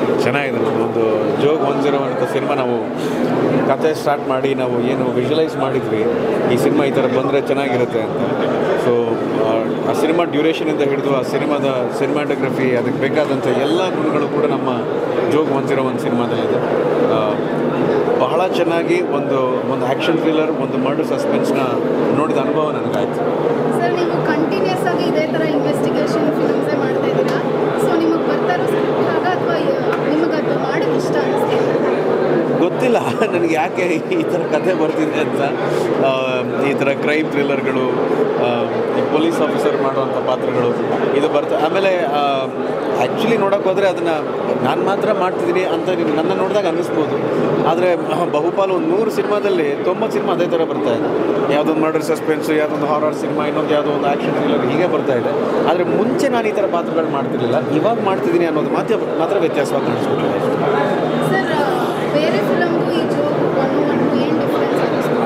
ಚೆನ್ನಾಗಿದೆ ಒಂದು Jog one zero ಅಂತ ಸಿನಿಮಾ ನಾವು ಕತೆ ಸ್ಟಾರ್ಟ್ ಮಾಡಿ ನಾವು ಏನು ವಿಜುವಲೈಸ್ ಮಾಡಿದ್ವಿ ಈ ಸಿನಿಮಾ ಈ ಥರ ಬಂದರೆ ಚೆನ್ನಾಗಿರುತ್ತೆ ಅಂತ ಸೊ ಆ ಸಿನಿಮಾ ಡ್ಯೂರೇಷನಿಂದ ಹಿಡಿದು ಆ ಸಿನಿಮಾದ ಸಿನಿಮಾಟೋಗ್ರಫಿ ಅದಕ್ಕೆ ಬೇಕಾದಂಥ ಎಲ್ಲ ಗುಣಗಳು ಕೂಡ ನಮ್ಮ ಜೋಗ್ ಒನ್ ಜೀರೋ ಒನ್ ಸಿನಿಮಾದಲ್ಲಿದೆ ಆ, ಬಹಳ ಚೆನ್ನಾಗಿ ಒಂದು ಒಂದು ಆ್ಯಕ್ಷನ್ ಥ್ರಿಲ್ಲರ್ ಒಂದು ಮರ್ಡರ್ ಸಸ್ಪೆನ್ಸ್ನ ನೋಡಿದ ಅನುಭವ ನನಗಾಯ್ತು ಸರ್ ನೀವು ಕಂಟಿನ್ಯೂಸ್ ಆಗಿ ಇದೇ ಥರ ಇನ್ವೆಸ್ಟಿಗೇಷನ್ ಫಿಲ್ಮ್ಸೇ ಮಾಡ್ತಾ ಇದ್ದೀರಾ ಸೊ ನಿಮಗೆ ಬರ್ತಾ ಇರೋ ಆಗ ಅಥವಾ ನಿಮಗೆ ಅದು ಮಾಡೋದು ಇಷ್ಟ ಅನಿಸ್ತಾ ಗೊತ್ತಿಲ್ಲ ನನಗೆ ಯಾಕೆ ಈ ಥರ ಕಥೆ ಬರ್ತಿದೆ ಅಂತ ಆ, ಈ ಥರ ಕ್ರೈಮ್ ಥ್ರಿಲ್ಲರ್ಗಳು ಈ ಪೊಲೀಸ್ ಆಫೀಸರ್ ಮಾಡುವಂಥ ಪಾತ್ರಗಳು ಇದು ಬರ್ತಾ ಆಮೇಲೆ ಆ್ಯಕ್ಚುಲಿ ನೋಡೋಕೆ ಹೋದರೆ ಅದನ್ನು ನಾನು ಮಾತ್ರ ಮಾಡ್ತಿದ್ದೀನಿ ಅಂತ ನಿಮ್ಗೆ ನನ್ನ ನೋಡಿದಾಗ ಅನ್ನಿಸ್ಬೋದು ಆದರೆ ಬಹುಪಾಲು ಒಂದು ನೂರು ಸಿನಿಮಾದಲ್ಲಿ ತೊಂಬತ್ತು ಸಿನಿಮಾ ಅದೇ ಥರ ಬರ್ತಾ ಇದೆ ಯಾವುದೊಂದು ಮರ್ಡರ್ ಸಸ್ಪೆನ್ಸು ಯಾವುದೊಂದು ಹಾರರ್ ಸಿನಿಮಾ ಇನ್ನೊಂದು ಯಾವುದೋ ಒಂದು ಆ್ಯಕ್ಷನ್ ಥ್ರಿಲ್ಲರ್ ಹೀಗೆ ಬರ್ತಾ ಇದೆ ಆದರೆ ಮುಂಚೆ ನಾನು ಈ ಥರ ಪಾತ್ರಗಳು ಮಾಡ್ತಿರ್ಲಿಲ್ಲ ಇವಾಗ ಮಾಡ್ತಿದ್ದೀನಿ ಅನ್ನೋದು ಮಾತ್ರ ಮಾತ್ರ ವ್ಯತ್ಯಾಸವಾಗಿ ಕಾಣಿಸ್ಬಿಟ್ಟಿದೆ ಅಷ್ಟೇ ಸರ್ ಬೇರೆ ಫಿಲಮ್ಗೂ ಈ ಜೋಕ್ ಒನ್ ಒನ್ ಏನು ಡಿಫ್ರೆನ್ಸ್ ಅನ್ನಿಸ್ತು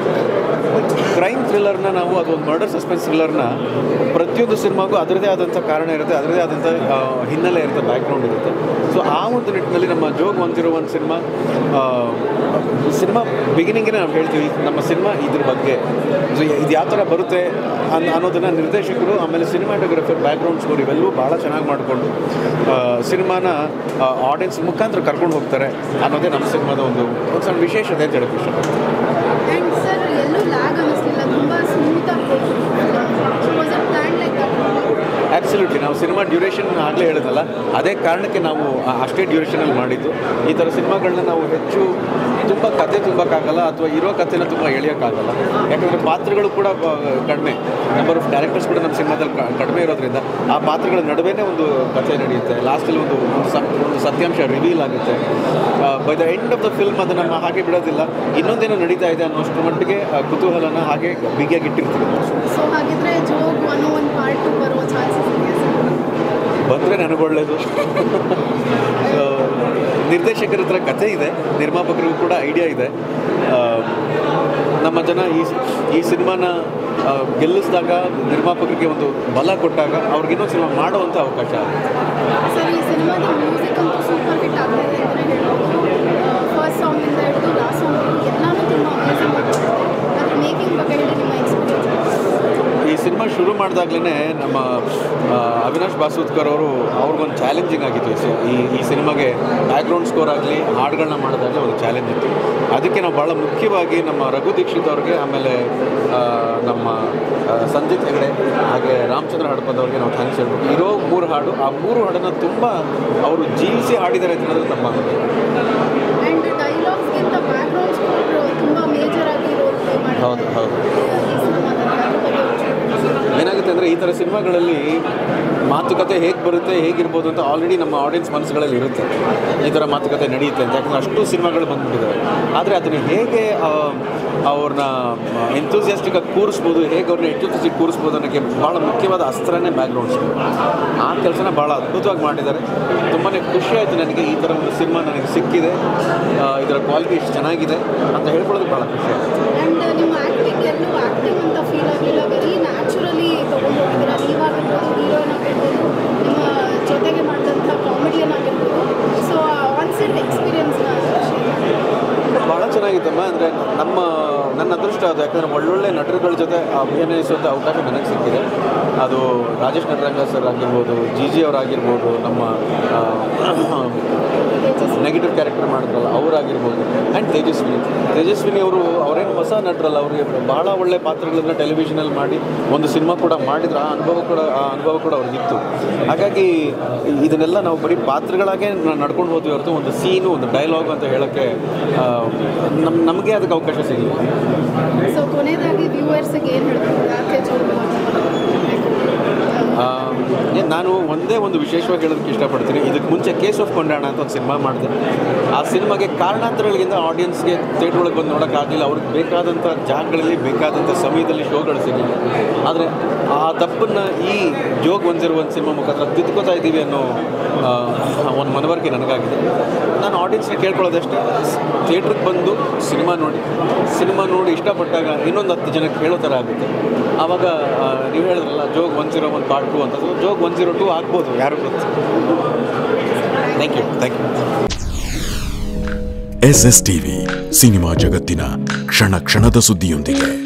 ಕ್ರೈಮ್ ಥ್ರಿಲ್ಲರ್ನ ನಾವು ಅದೊಂದು ಮರ್ಡರ್ ಸಸ್ಪೆನ್ಸ್ ಥ್ರಿಲ್ಲರ್ನ ಪ್ರತಿಯೊಂದು ಸಿನಿಮಾಗೂ ಅದರದೇ ಆದಂಥ ಕಾರಣ ಇರುತ್ತೆ ಅದರದೇ ಆದಂಥ ಆ, ಹಿನ್ನೆಲೆ ಇರುತ್ತೆ ಬ್ಯಾಕ್ಗ್ರೌಂಡ್ ಇರುತ್ತೆ ಸೊ ಆ ಒಂದು ನಿಟ್ಟಿನಲ್ಲಿ ನಮ್ಮ Jog one zero one cinema cinema ಬಿಗಿನಿಂಗಿನ ನಾವು ಹೇಳ್ತೀವಿ ನಮ್ಮ ಸಿನಿಮಾ ಇದ್ರ ಬಗ್ಗೆ ಸೊ ಇದು ಯಾವ ಥರ ಬರುತ್ತೆ ಅನ್ ಅನ್ನೋದನ್ನು ನಿರ್ದೇಶಕರು ಆಮೇಲೆ ಸಿನಿಮಾಟೋಗ್ರಫರ್ ಬ್ಯಾಕ್ಗ್ರೌಂಡ್ ಸ್ಕೋರ್ ಇವೆಲ್ಲವೂ ಭಾಳ ಚೆನ್ನಾಗಿ ಮಾಡಿಕೊಂಡು ಸಿನಿಮಾನ ಆಡಿಯನ್ಸ್ ಮುಖಾಂತರ ಕರ್ಕೊಂಡು ಹೋಗ್ತಾರೆ ಅನ್ನೋದೇ ನಮ್ಮ ಸಿನಿಮಾದ ಒಂದು ಒಂದು ಸಣ್ಣ ವಿಶೇಷತೆ ಅಂತ ಹೇಳಕ್ಕೆ ಇಷ್ಟಪಡ್ತೀನಿ ಆ್ಯಂಡ್ ಸರ್ ಎಲ್ಲೂ ಲ್ಯಾಗ್ ಅನ್ನಿಸ್ಲಿಲ್ಲ ತುಂಬ ಸ್ಮೂತಾಗಿ ಹೋಗ್ತು was a plan like that actuality ನಾವು ಸಿನಿಮಾ ಡ್ಯೂರೇಷನ್ ಆಗಲೇ ಹೇಳಿದಲ್ಲ ಅದೇ ಕಾರಣಕ್ಕೆ ನಾವು ಆ- ಅಷ್ಟೇ ಡ್ಯೂರೇಷನಲ್ಲಿ ಮಾಡಿದ್ದು ಈ ಥರ ಸಿನಿಮಾಗಳನ್ನ ನಾವು ಹೆಚ್ಚು ತುಂಬ ಕತೆ ತುಂಬಕ್ಕಾಗಲ್ಲ ಅಥವಾ ಇರೋ ಕಥೆನ ತುಂಬ ಎಳೆಯೋಕ್ಕಾಗಲ್ಲ ಯಾಕಂದರೆ ಪಾತ್ರಗಳು ಕೂಡ ಬ- ಕಡಿಮೆ ನಂಬರ್ ಆಫ್ ಡೈರೆಕ್ಟರ್ಸ್ ಕೂಡ ನಮ್ಮ ಸಿನಿಮಾದಲ್ಲಿ ಕ- ಕಡಿಮೆ ಇರೋದ್ರಿಂದ ಆ ಪಾತ್ರಗಳ ನಡುವೆನೇ ಒಂದು ಕಥೆ ನಡೆಯುತ್ತೆ ಲಾಸ್ಟಲ್ಲಿ ಒಂದು ಒಂದು ಸತ್- ಒಂದು ಸತ್ಯಾಂಶ ರಿವೀಲ್ ಆಗುತ್ತೆ by the end of the film ಅದನ್ನು ನಮ್ಮ ಹಾಗೆ ಬಿಡೋದಿಲ್ಲ ಇನ್ನೊಂದೇನೋ ನಡೀತಾ ಇದೆ ಅನ್ನೋಷ್ಟು ಮಟ್ಟಿಗೆ ಆ ಕುತೂಹಲನ ಹಾಗೆ ಬಿಗಿಯಾಗಿ ಇಟ್ಟಿರ್ತೀವಿ ನಾವು. ಸೊ ಹಾಗಿದ್ರೆ Jog one one part two ಬರೋ ಚಾನ್ಸಸ್ ಇದೆಯಾ ಸರ್ ಬಂದರೆ ನನಗೊಳ್ಳೇದು ಸೊ ನಿರ್ದೇಶಕರ ಹತ್ರ ಕಥೆ ಇದೆ ನಿರ್ಮಾಪಕರಿಗೂ ಕೂಡ ಐಡಿಯಾ ಇದೆ ಆ, ನಮ್ಮ ಜನ ಈ ಈ ಸಿನಿಮಾನ ಆ, ಗೆಲ್ಲಿಸಿದಾಗ ನಿರ್ಮಾಪಕರಿಗೆ ಒಂದು ಬಲ ಕೊಟ್ಟಾಗ ಅವ್ರಿಗೆ ಇನ್ನೊಂದು ಸಿನಿಮಾ ಮಾಡುವಂಥ ಅವಕಾಶ ಆಗುತ್ತೆ ಸರ್ ಈ ಸಿನಿಮಾದ ಮ್ಯೂಸಿಕ್ ಅಂತೂ ಸೂಪರ್ ಹಿಟ್ ಆಗ್ತಿದೆ ಅಂತಲೇ ಹೇಳ್ಬೋದು ಫಸ್ಟ್ ಸಾಂಗಿಂದ ಹಿಡಿದು ಲಾಸ್ಟ್ ಸಾಂಗ್ ಎಲ್ಲನೂ ತುಂಬ ಅಮೇಝಿಂಗ್ ಆಗಿದೆ ಅದ್ರ ಮೇಕಿಂಗ್ ಬಗ್ಗೆ ಹೇಳಿ ನಿಮ್ಮ ಎಕ್ಸ್ಪೀರಿಯನ್ಸ್ ಈ ಸಿನಿಮಾ ಶುರು ಮಾಡಿದಾಗಲೇ ನಮ್ಮ ಆ, ಅವಿನಾಶ್ ಬಾಸೂದ್ಕರ್ ಅವರು ಅವ್ರಿಗೊಂದು ಚಾಲೆಂಜಿಂಗ್ ಆಗಿತ್ತು ಈ ಸಿ- ಈ ಈ ಸಿನಿಮಾಗೆ ಬ್ಯಾಕ್ಗ್ರೌಂಡ್ ಸ್ಕೋರ್ ಆಗಲಿ ಹಾಡುಗಳನ್ನ ಮಾಡೋದಾಗಲಿ ಒಂದು ಚಾಲೆಂಜ್ ಇತ್ತು ಅದಕ್ಕೆ ನಾವು ಭಾಳ ಮುಖ್ಯವಾಗಿ ನಮ್ಮ ರಘು ದೀಕ್ಷಿತ್ ಅವ್ರಿಗೆ ಆಮೇಲೆ ಆ, ನಮ್ಮ ಆ, ಸಂಜಿತ್ ಹೆಗಡೆ ಹಾಗೆ ರಾಮಚಂದ್ರ ಹಡಪದ್ ಅವ್ರಿಗೆ ನಾವು ಥ್ಯಾಂಕ್ಸ್ ಹೇಳ್ಬೇಕು ಇರೋ ಮೂರು ಹಾಡು ಆ ಮೂರು ಹಾಡನ್ನು ತುಂಬ ಅವರು ಜೀವಿಸಿ ಹಾಡಿದ್ದಾರೆ ಅಂತ ಹೇಳಿದ್ರೆ ತಪ್ಪಾಗುತ್ತೆ ಆ್ಯಂಡ್ ಡೈಲಾಗ್ಸ್ಗಿಂತ ಬ್ಯಾಕ್ಗ್ರೌಂಡ್ ಸ್ಕೋರ್ ತುಂಬ ಮೇಜರ್ ಆಗಿ ರೋಲ್ ಪ್ಲೇ ಮಾಡಿ ಹೌದು, ಹೌದು. ಈ ಸಿನಿಮಾದಲ್ಲಿ ಅದ್ರ ಬಗ್ಗೆ ಒಂಚೂರು ಏನಾಗುತ್ತೆ ಅಂದರೆ ಈ ಥರ ಸಿನಿಮಾಗಳಲ್ಲಿ ಮಾತುಕತೆ ಹೇಗೆ ಬರುತ್ತೆ ಹೇಗಿರ್ಬೋದು ಅಂತ ಆಲ್ರೆಡಿ ನಮ್ಮ ಆಡಿಯನ್ಸ್ ಮನಸ್ಸುಗಳಲ್ಲಿ ಇರುತ್ತೆ ಈ ಥರ ಮಾತುಕತೆ ನಡೆಯುತ್ತೆ ಅಂತ ಯಾಕಂದರೆ ಅಷ್ಟು ಸಿನಿಮಾಗಳು ಬಂದ್ಬಿಟ್ಟಿದ್ದಾವೆ ಆದರೆ ಅದನ್ನು ಹೇಗೆ ಆ, ಅವ್ರನ್ನ ಎಂತೂಸಿಯಾಸ್ಟಿಕಾಗಿ ಕೂರಿಸ್ಬೋದು ಹೇಗೆ ಅವ್ರನ್ನ ಎಚ್ಚುತ್ತಿಸಿ ಕೂರಿಸ್ಬೋದು ಅನ್ನೋಕ್ಕೆ ಭಾಳ ಮುಖ್ಯವಾದ ಅಸ್ತ್ರನೇ ಬ್ಯಾಕ್ಗ್ರೌಂಡ್ ಸ್ಕೋರ್ ಆ ಕೆಲಸನ ಭಾಳ ಅದ್ಭುತವಾಗಿ ಮಾಡಿದ್ದಾರೆ ತುಂಬಾ ಖುಷಿ ಆಯಿತು ನನಗೆ ಈ ಥರ ಒಂದು ಸಿನಿಮಾ ನನಗೆ ಸಿಕ್ಕಿದೆ ಆ, ಇದರ ಕ್ವಾಲಿಟಿ ಇಷ್ಟು ಚೆನ್ನಾಗಿದೆ ಅಂತ ಹೇಳ್ಕೊಳ್ಳೋದು ಭಾಳ ಖುಷಿ ಆಯಿತು ಆ್ಯಂಡ್ ನಿಮ್ಮ ಆ್ಯಕ್ಟಿಂಗ್ ಎಲ್ಲೂ ಆ್ಯಕ್ಟಿಂಗ್ ಅಂತ ಫೀಲ್ ಆಗಲಿಲ್ಲ ವೆರಿ ನ್ಯಾಚುರಲಿ ತೊಗೊಂಡು ಹೋಗಿದ್ದೀರಾ ನೀವಾಗಿರ್ಬೋದು ಹೀರೋಯಿನ್ ಆಗಿರ್ಬೋದು ನಿಮ್ಮ ಜೊತೆಗೆ ಮಾಡಿದಂಥ ಕಾಮಿಡಿಯನ್ ಆಗಿರ್ಬೋದು ಸೊ ಆನ್ಸೆಟ್ ಎಕ್ಸ್ಪೀರಿಯನ್ಸ್ನ ಭಾಳ ಚೆನ್ನಾಗಿತ್ತಮ್ಮ ಅಂದರೆ ನಮ್ಮ ನನ್ನ ಅದೃಷ್ಟ ಅದು ಯಾಕಂದರೆ ಒಳ್ಳೊಳ್ಳೆ ನಟರುಗಳ ಜೊತೆ ಅಭಿನಯಿಸುವಂಥ ಅವಕಾಶ ನನಗೆ ಸಿಕ್ಕಿದೆ ಅದು ರಾಜೇಶ್ ನಟರಂಗ ಸರ್ ಆಗಿರ್ಬೋದು ಜಿ ಜಿ ಅವರಾಗಿರ್ಬೋದು ನಮ್ಮ ನೆಗೆಟಿವ್ ಕ್ಯಾರೆಕ್ಟರ್ ಮಾಡಿದ್ರಲ್ಲ ಅವರಾಗಿರ್ಬೋದು ಆ್ಯಂಡ್ ತೇಜಸ್ವಿನಿ ತೇಜಸ್ವಿನಿ ಅವರು ಅವರೇನು ಹೊಸ ನಟರಲ್ಲ ಅವರಿಗೆ ಬಹಳ ಒಳ್ಳೆ ಪಾತ್ರಗಳನ್ನ ಟೆಲಿವಿಷನಲ್ಲಿ ಮಾಡಿ ಒಂದು ಸಿನಿಮಾ ಕೂಡ ಮಾಡಿದ್ರು ಆ ಅನುಭವ ಕೂಡ ಆ ಅನುಭವ ಕೂಡ ಅವ್ರಿಗಿತ್ತು ಹಾಗಾಗಿ ಇದನ್ನೆಲ್ಲ ನಾವು ಬರೀ ಪಾತ್ರಗಳಾಗೆ ನಡ್ಕೊಂಡು ಹೋದ್ವಿ ಹೊರತು ಒಂದು ಸೀನು ಒಂದು ಡೈಲಾಗ್ ಅಂತ ಹೇಳೋಕ್ಕೆ ನಮ್ಮ ನಮಗೆ ಅದಕ್ಕೆ ಅವಕಾಶ ಸಿಗಲಿಲ್ಲ ಸೊ ಕೊನೆಯದಾಗಿ ವ್ಯೂವರ್ಸ್ಗೆ ಏನು ಹೇಳ್ಬೋದು ಯಾಕೆ ಜೋರು ಆ, ಏ, ನಾನು ಒಂದೇ ಒಂದು ವಿಶೇಷವಾಗಿ ಹೇಳೋದಕ್ಕೆ ಇಷ್ಟಪಡ್ತೀನಿ ಇದಕ್ಕೆ ಮುಂಚೆ ಕೇಸ್ ಆಫ್ ಕೊಂಡಾಣ ಅಂತ ಒಂದು ಸಿನಿಮಾ ಮಾಡಿದೆ ಆ ಸಿನಿಮಾಗೆ ಕಾರಣಾಂತರಗಳಿಂದ ಆಡಿಯನ್ಸ್ಗೆ ಥಿಯೇಟ್ರ್ ಒಳಗೆ ಬಂದು ನೋಡೋಕ್ಕಾಗಲಿಲ್ಲ ಅವ್ರಿಗೆ ಬೇಕಾದಂಥ ಜಾಗಗಳಲ್ಲಿ ಬೇಕಾದಂಥ ಸಮಯದಲ್ಲಿ ಶೋಗಳು ಸಿಗಲಿಲ್ಲ ಆದರೆ ಆ ತಪ್ಪನ್ನು ಈ ಜೋಗ್ ಒಂದಿರುವ ಒಂದು ಸಿನಿಮಾ ಮುಖಾಂತರ ತಿದ್ಕೋತಾ ಇದ್ದೀವಿ ಅನ್ನೋ ಆ, ಒಂದು ಮನವರಿಕೆ ನನಗಾಗಿದೆ ನಾನು ಆಡಿಯನ್ಸ್ನ ಕೇಳ್ಕೊಳ್ಳೋದಷ್ಟೇ ಥಿಯೇಟ್ರಿಗೆ ಬಂದು ಸಿನಿಮಾ ನೋಡಿ ಸಿನಿಮಾ ನೋಡಿ ಇಷ್ಟಪಟ್ಟಾಗ ಇನ್ನೊಂದು ಹತ್ತು ಜನಕ್ಕೆ ಹೇಳೋ ಥರ ಆಗುತ್ತೆ ಆವಾಗ ಆ, ನೀವು ಹೇಳಿದ್ರಲ್ಲ Jog one zero one part two ಅಂತ ಜೋಗ್ ಒನ್ ಜೀರೋ ಟು ಆಗ್ಬೋದು ಯಾರು ಗೊತ್ತು thank thank you thank you S S TV cinema ಜಗತ್ತಿನ ಕ್ಷಣ ಕ್ಷಣದ ಸುದ್ದಿಯೊಂದಿಗೆ